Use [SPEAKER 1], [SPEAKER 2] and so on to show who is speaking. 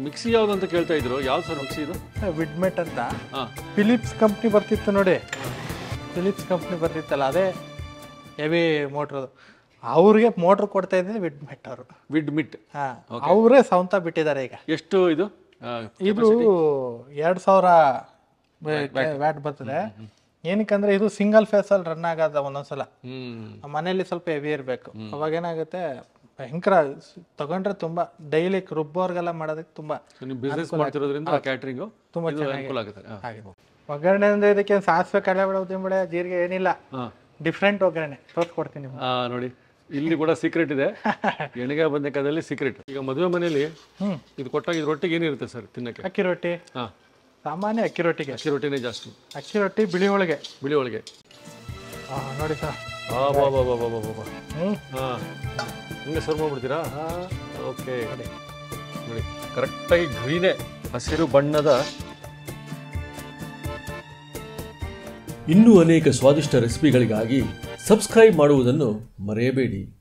[SPEAKER 1] Mixie ಯಾವ್ದು ಅಂತ ಕೇಳ್ತಾ ಇದ್ರು ಯಾವ್ದು ಸರ್ ಮಿಕ್ಸಿ ಇದು
[SPEAKER 2] ವಿಡ್ಮೆಟ್ ಅಂತ
[SPEAKER 1] ಹಾ
[SPEAKER 2] ಫಿಲಿಪ್ಸ್ ಕಂಪ್ನಿ ಬರ್ತಿತ್ತು ನೋಡಿ ಫಿಲಿಪ್ಸ್ ಕಂಪ್ನಿ ಬರ್ತಿತ್ತಲ್ಲ ಅದೇ ಹೆವಿ ಮೋಟ್ರ್ ಅವ್ರಿಗೆ ಮೋಟ್ರ್ ಕೊಡ್ತಾ ಇದ್ದಿದ್ದು ವಿಡ್ಮೆಟ್ ಅವರು
[SPEAKER 1] ವಿಡ್ ಮಿಟ್
[SPEAKER 2] ಹಾ ಅವರೇ ಸವಂತ ಬಿಟ್ಟಿದ್ದಾರೆ ಈಗ
[SPEAKER 1] ಎಷ್ಟು ಇದು ಆ,
[SPEAKER 2] ಇದು ಎರಡು ಸಾವಿರ ವ್ಯಾಟ್ ಬರ್ತದೆ ಏನಕ್ಕಂದ್ರೆ ಇದು ಸಿಂಗಲ್ ಫೇಸಲ್ಲಿ ರನ್ ಆಗದ ಒಂದೊಂದ್ಸಲ
[SPEAKER 1] ಹ್ಮ್
[SPEAKER 2] ಮನೇಲಿ ಸ್ವಲ್ಪ ಹೆವಿ ಇರಬೇಕು ಅವಾಗ ಏನಾಗುತ್ತೆ ಭಯಂಕರ ಸ್- ತಗೊಂಡ್ರೆ ತುಂಬಾ ಡೈಲಿ ರುಬ್ಬೋರ್ಗೆಲ್ಲ ಮಾಡೋದಕ್ಕೆ ತುಂಬಾ
[SPEAKER 1] So, ನೀವು ಬಿಸ್ನೆಸ್ ಮಾಡ್ತಿರೋದ್ರಿಂದ ಕ್ಯಾಟ್ರಿಂಗು
[SPEAKER 2] ತುಂಬಾ
[SPEAKER 1] ಇದು ಅನುಕೂಲ ಆಗುತ್ತೆ ಹಾ.
[SPEAKER 2] ಆಗಿದೆ ಒಗ್ಗರಣೆ ಅಂದ್ರೆ ಇದಕ್ಕೆ ಸಾಸಿವೆ ಕಡಲೆಬೇಳೆ ಉದ್ದಿನಬೇಳೆ ಜೀರಿಗೆ ಏನಿಲ್ಲ
[SPEAKER 1] ಹಾ
[SPEAKER 2] ಡಿಫ್ರೆಂಟ್ ಒಗ್ಗರಣೆ ತೋರಿಸ್ಕೊಡ್ತೀನಿ ನಿಮ್ಗೆ
[SPEAKER 1] ಆ, ನೋಡಿ ಇಲ್ಲಿ ಕೂಡ ಸೀಕ್ರೆಟ್ ಇದೆ ಎಣ್ಣೆಗಾಯಿ ಬದನೆಕಾಯಲ್ಲಿ ಸೀಕ್ರೆಟ್ ಈಗ ಮದುವೆ ಮನೆಯಲ್ಲಿ
[SPEAKER 2] ಹ್ಮ್
[SPEAKER 1] ಇದು ಕೊಟ್ಟಾಗ ಇದ್ರ ರೊಟ್ಟಿಗೆ ಏನಿರುತ್ತೆ ಸರ್ ತಿನ್ನಕ್ಕೆ
[SPEAKER 2] ಅಕ್ಕಿ ರೊಟ್ಟಿ
[SPEAKER 1] ಹಾ
[SPEAKER 2] ಸಾಮಾನ್ಯ ಅಕ್ಕಿ ರೊಟ್ಟಿಗೆ
[SPEAKER 1] ಅಕ್ಕಿ ರೊಟ್ಟಿನೇ ಜಾಸ್ತಿ
[SPEAKER 2] ಅಕ್ಕಿ ರೊಟ್ಟಿ ಬಿಳಿ ಹೋಳಿಗೆ
[SPEAKER 1] ಬಿಳಿ ಒಳಗೆ
[SPEAKER 2] ಹಾ, ನೋಡಿ ಸರ್
[SPEAKER 1] ಆ ಬಾ ಬಾ ಬಾ ಬಾ ಬಾ ಬಾ ಬಾ
[SPEAKER 2] ಹ್ಮ್
[SPEAKER 1] ಹಾ ಹಿಂಗೆ ಸರ್ವ್ ಮಾಡ್ಬಿಡ್ತೀರಾ ಓಕೆ ನೋಡಿ ಕರೆಕ್ಟಾಗಿ ಗ್ರೀನೇ ಹಸಿರು ಬಣ್ಣದ
[SPEAKER 3] ಇನ್ನೂ ಅನೇಕ ಸ್ವಾದಿಷ್ಟ ರೆಸಿಪಿಗಳಿಗಾಗಿ ಸಬ್ಸ್ಕ್ರೈಬ್ ಮಾಡುವುದನ್ನು ಮರೆಯಬೇಡಿ